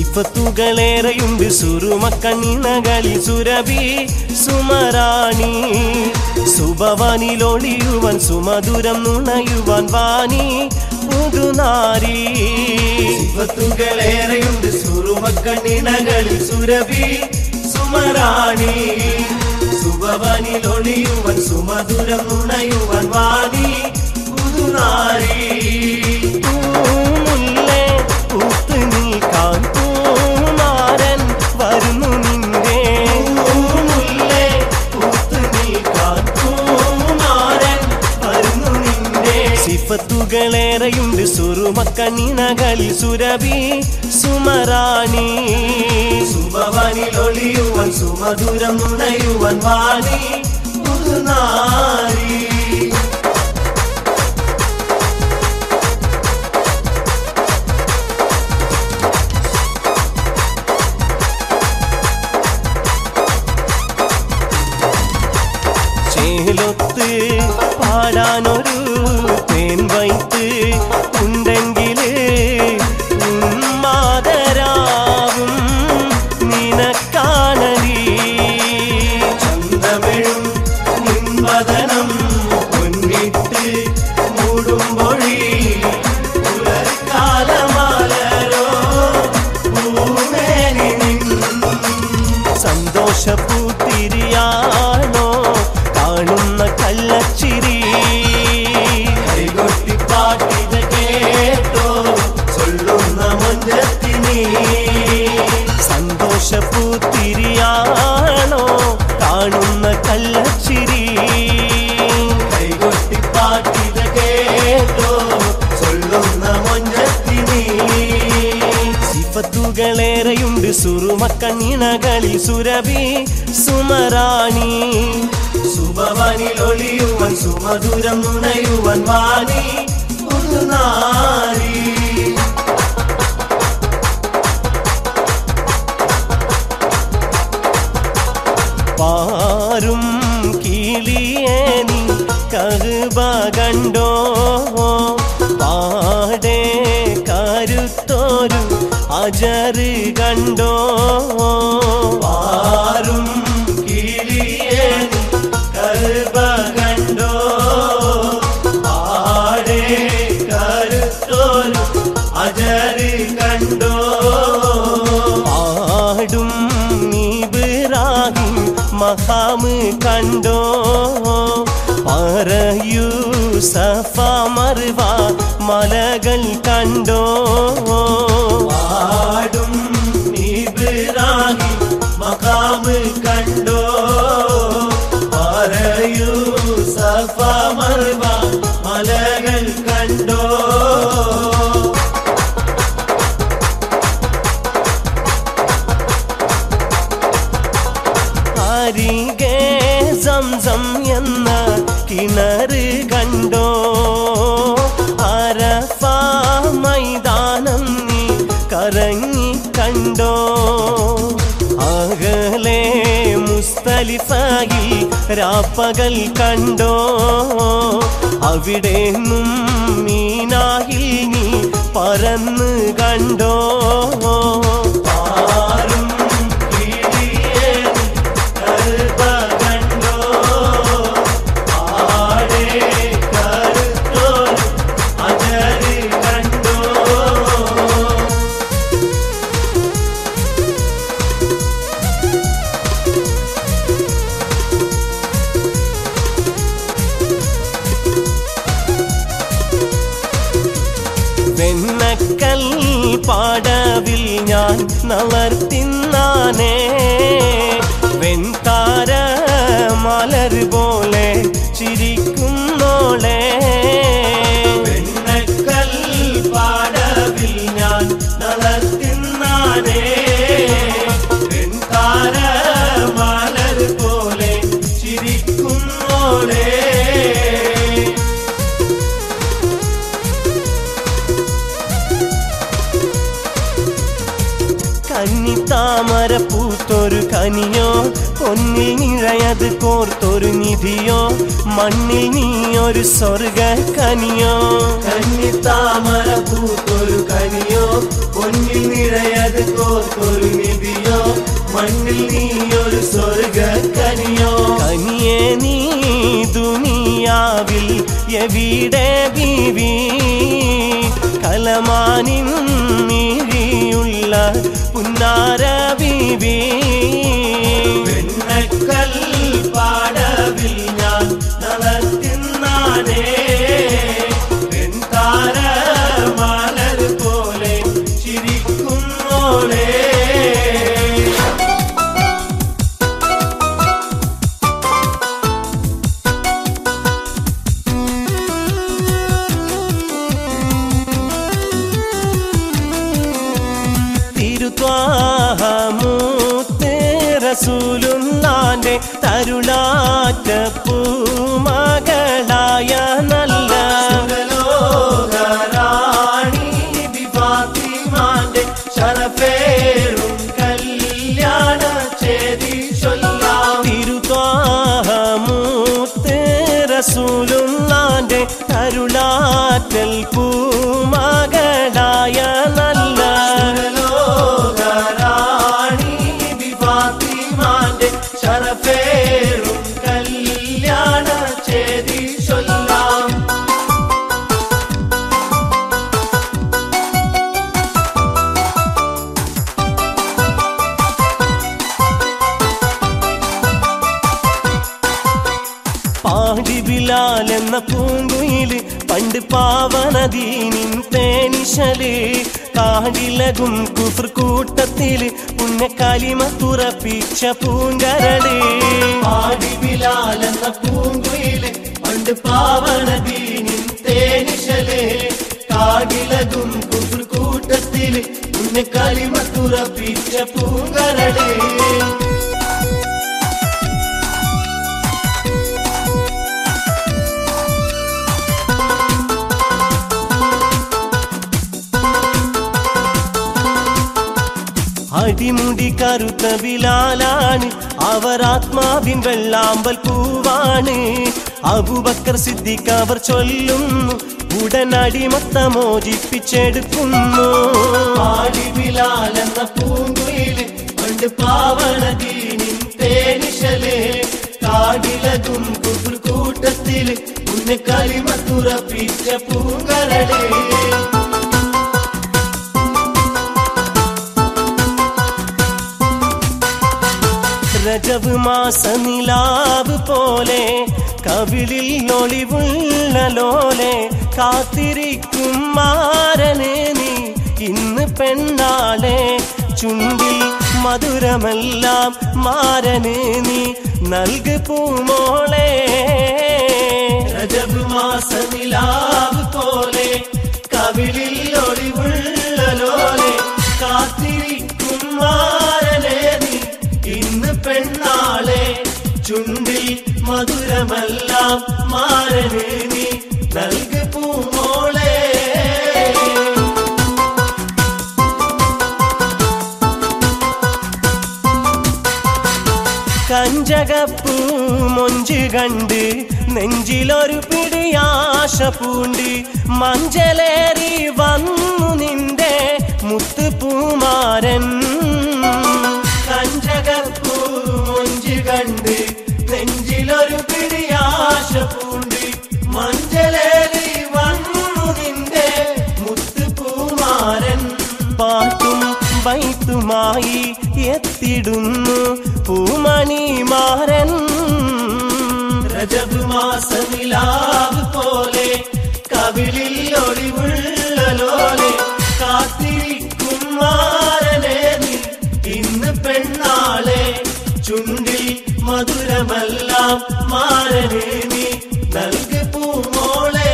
സിഫത്തുകളേറെയുണ്ട് സുറുമക്കണ്ണിണകളിൽ സുരഭി സുമറാണി സുഭവനിലൊളിയുവാൻ സുമധുരം നുണയുവാൻ വാണി പുതുനാരി സിഫത്തുകളേറെയുണ്ട് സുറുമക്കണ്ണിണകളിൽ സുരഭി സുമറാണി സുഭവനിലൊളിയുവൻ സുമധുരം നുണയുവൻ വാണി പുതുനാരി പൂമുല്ലേ പൂത്ത് നിൽക്കാൻ പൂമാരൻ വരുന്നു നിന്റെ പൂമുല്ലേ പൂത്ത് നിൽക്കാൻ പൂമാരൻ വരുന്നു നിന്റെ സിഫത്തുകളേറെയുണ്ട് സുറുമക്കണ്ണിണകളിൽ സുരഭി സുമറാണി സുഭവനിലൊളിയുവൻ സുമധുരം നുണയുവൻ വാണി പുതുനാരി ചേലൊത്ത് പാടാനൊരു തേൻ വൈത്ത് ഉണ്ടെങ്കില് ഉന്മാതരാവും നിനക്കാണലി ചന്തമിഴും നിൻവദനം മുന്നിട്ട് മൂടുമ്പൊഴി പുലർക്കാലമാലരോ പൂമേനി നിൻ സന്തോഷപ്പൂത്തിരിയാണോ കാണുന്ന കള്ളച്ചിരി കൈകൊട്ടി പാട്ടിത കേട്ടോ ചൊല്ലുന്ന മഞ്ചത്തിനി സന്തോഷപ്പൂത്തിരിയാണോ കാണുന്ന കള്ളച്ചിരി കൈകൊട്ടി പാട്ടിത കേട്ടോ ചൊല്ലുന്ന മഞ്ചത്തിനി സിഫത്തുകളേറെയുണ്ട് സുറുമക്കണ്ണിണകളിൽ സുരഭി സുമറാണി സുഭവനിലൊളിയുവൻ സുമധുരം നുണയുവൻ വാണി പുതുനാരി പാരും കിളിയേ നീ കറുബ കണ്ടോ പാടേ കരുത്തോരു അജറ് കണ്ടോ പാരും കിളിയേ നീ കറുബ കണ്ടോ പാടേ കരുത്തോരു അജറ് കണ്ടോ ആടും ഇബ്രാഹിം മഹാമ് കണ്ടോ പറയൂ സഫ മർവ മലകൾ കണ്ടോ ആടും ഇബ്രാഹിം മഹാമ് കണ്ടോ പറയൂ സഫ മർവ മലകൾ കണ്ടോ അരികെ സംസം എന്ന കിണറ് കണ്ടോ അരഫ മൈതാനം നീ കറങ്ങി കണ്ടോ അകലെ മുസ്തലിഫായി രാപ്പകൽ കണ്ടോ അവിടെ നിന്നും മീനായിൽ നീ പറന്ന് കണ്ടോ പാറും കിളിയേ നീ കറുപ കണ്ടോ ആടേ കറുത്തോരു അജറ് കണ്ടോ വെണ്ണക്കൽ പാടവിൽ ഞാൻ നളർത്തിന്നാനേ വെൺതാര മലർ പോലെ ചിരിക്കുന്നോളെ വെണ്ണക്കൽ പാടവിൽ ഞാൻ നളർത്തിന്നാനേ വെൺതാര മലർ പോലെ ചിരിക്കുന്നോളെ കന്നി താമര പൂത്തൊരു കനിയോ പൊന്നിൽ നിഴയത് കോർത്തൊരു പൂത്തൊരു നിധിയോ മണ്ണിൽ നീ ഒരു സ്വർഗ കനിയോ കന്നി താമര പൂത്തൊരു കനിയോ പൊന്നിൽ നിറയത് കോർത്തൊരു നിധിയോ മണ്ണിൽ നീ ഒരു സ്വർഗ കനിയോ കനിയെ നീ ദുനിയാവിൽ എവിടെ ബീവി കലമാനിൻ നീഴിയുള്ള പുന്നാര ബീവി വെണ്ണക്കൽ പാടവിൽ ഞാൻ നടത്തുന്നാനേ വെൺതാര മലർ പോലെ ചിരിക്കുന്നോളേ തിരുത്വാഹമൂത്ത് റസൂലുള്ളാന്റെ തരുളാറ്റ പൂമകളായ നല്ല സുരലോകറാണി ഫാത്തിമാന്റെ ശരഫേറും കല്യാണ ചേരി ചൊല്ലാം തിരുത്വാഹമൂത്ത് റസൂലുള്ളാന്റെ തരുളാറ്റൽ പൂമകളായ നല്ല സുരലോകറാണി ഫാത്തിമാന്റെ ശരഫേറും കല്യാണ ചേരി ചൊല്ലാം പാടി ബിലാൽ എന്ന പൂങ്കുയില് പണ്ട് പാവനദീനിൻ തേനിശല് കാടിലകും കുഫർ കൂട്ടത്തില് പുണ്യക്കാലിമ തുറപ്പിച്ച പൂങ്കരള് പാടി ബിലാൽ എന്ന പൂങ്കുയില് പണ്ട് പാവനദീനിൻ തേനിശലേ കാടിലകും കുഫർ കൂട്ടത്തില് ഉന്നെ കളിമത്തുറപ്പിച്ച പൂങ്കരളേ അടിമുടി കറുത്ത ബിലാലാണ് അവർ ആത്മാവിൻ വെള്ളാമ്പൽ പൂവാണ് അബുബക്കർ സിദ്ദിഖ് അവർ ചൊല്ലുന്നു ഉടനടിമത്ത മോചിപ്പിച്ചെടുക്കുന്നു പാടി ബിലാൽ എന്ന പൂങ്കുയില് പണ്ട് പാവനദീനിൻ തേനിശലേ കാടിലകും കുഫർ കൂട്ടത്തില് ഉന്നെ കളിമത്തുറപ്പിച്ച പൂങ്കരളേ രജവ് മാസ നിലാവ് പോലെ കവിളിൽ ഒളിവുള്ള ലോലെ കാത്തിരിക്കും മാരനെ നീ ഇന്ന് പെണ്ണാളെ ചുണ്ടിൽ മധുരമെല്ലാം മാരനെ നീ നൽകു പൂമോളെ രജബ് മാസ നിലാവ് പോലെ കവിളിൽ ഒളിവുള്ള ലോലെ കാത്തിരിക്കും മാരനെ നീ ഇന്ന് പെണ്ണാളെ ചുണ്ടിൽ മധുരമെല്ലാം മാരനെ നീ നൽകു പൂമോളെ കഞ്ചകപ്പൂ മൊഞ്ച് കണ്ട് നെഞ്ചിലൊരു പിടിയാശ പൂണ്ട് മഞ്ചലേറി വന്നു നിന്റെ മുത്തുപൂമാരൻ കഞ്ചകപ്പൂ മൊഞ്ച് കണ്ട് നെഞ്ചിലൊരു പിടിയാശ പൂണ്ട് മഞ്ചലേറി വന്നു നിന്റെ മുത്തുപൂമാരൻ പാട്ടും വൈത്തുമായി എത്തിടുന്നു പൂമണിമാരൻ രജബ് മാസ നിലാവ് പോലെ കവിളിൽ ഒളിവുള്ള ലോലെ കാത്തിരിക്കും മാരനെ നീ ഇന്ന് പെണ്ണാളെ ചുണ്ടിൽ മധുരമെല്ലാം മാരനെ നീ നൽകു പൂമോളെ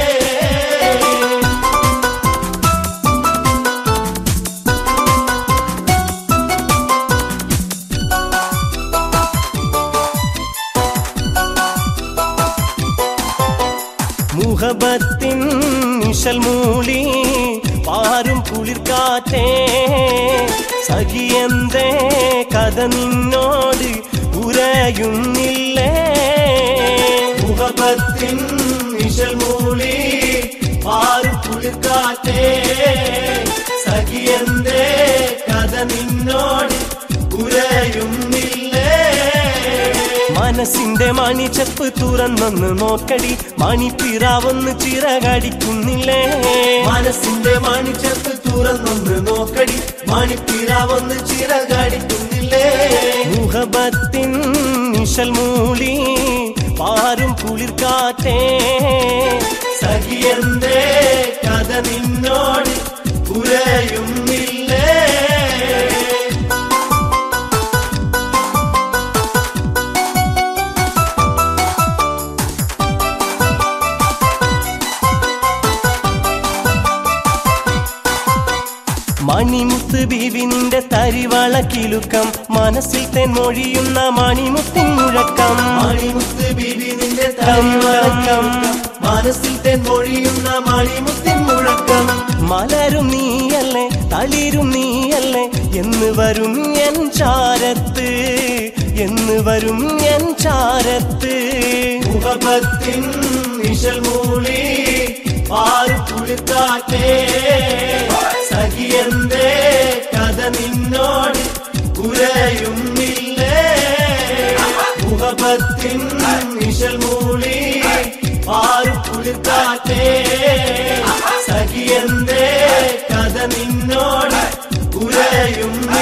മുഹബത്തിൻ നിശൽ മൂളി പാരും കുളിർക്കാറ്റേ സഖിയെന്തേ കഥ നിന്നോട് ഉരയുന്നില്ലേ മുഖപത്തിൻ നിഴൽ മൂളി പാറും കുളിർക്കാറ്റേ സഖിയന്തേ കഥ നിന്നോട് ഉരയുന്നില്ലേ മനസ്സിന്റെ മണിച്ചപ്പ് തുറന്നൊന്ന് നോക്കടി മണിപ്പിറാവൊന്ന് ചിറകടിക്കുന്നില്ലേ മനസ്സിന്റെ മണിച്ചപ്പ് തുറന്നൊന്ന് നോക്കടി മണിപ്പിരാവൊന്ന് ചിറകടിക്കുന്നില്ലേ മുഹബത്തിൻ നിശൽ മൂളി പാറും കുളിർക്കാറ്റേ സഖിയന്തേ കഥ നിന്നോട് ഉരയുന്നില്ലേ മണിമുത്ത് ബീവി നിന്റെ തരിവള കിലുക്കം മനസ്സിൽ തെൻമൊഴിയുന്ന മണിമുത്തിൻ മുഴക്കം മണിമുത്ത് ബീബി നിന്റെ തരിവളക്കം മനസ്സിൽ തെൻമൊഴിയുന്ന മണിമുത്തിൻ മുഴക്കം മലരും നീയല്ലേ തളിരും നീയല്ലേ എന്ന് വരും എൻ ചാരത്ത് എന്ന് വരും എൻ ചാരത്ത് മുഖപത്തിൻ നിഴൽ മൂളി പാറു കുളിർക്കാറ്റേ സഖിയന്തേ കഥ നിന്നോട് ഉരയുന്നില്ലേ മുഖപത്തിൻ നിഴൽ മൂളി പാറു കുളിർക്കാറ്റേ സഖിയന്തേ കഥ നിന്നോട് ഉരയുന്നില്ലേ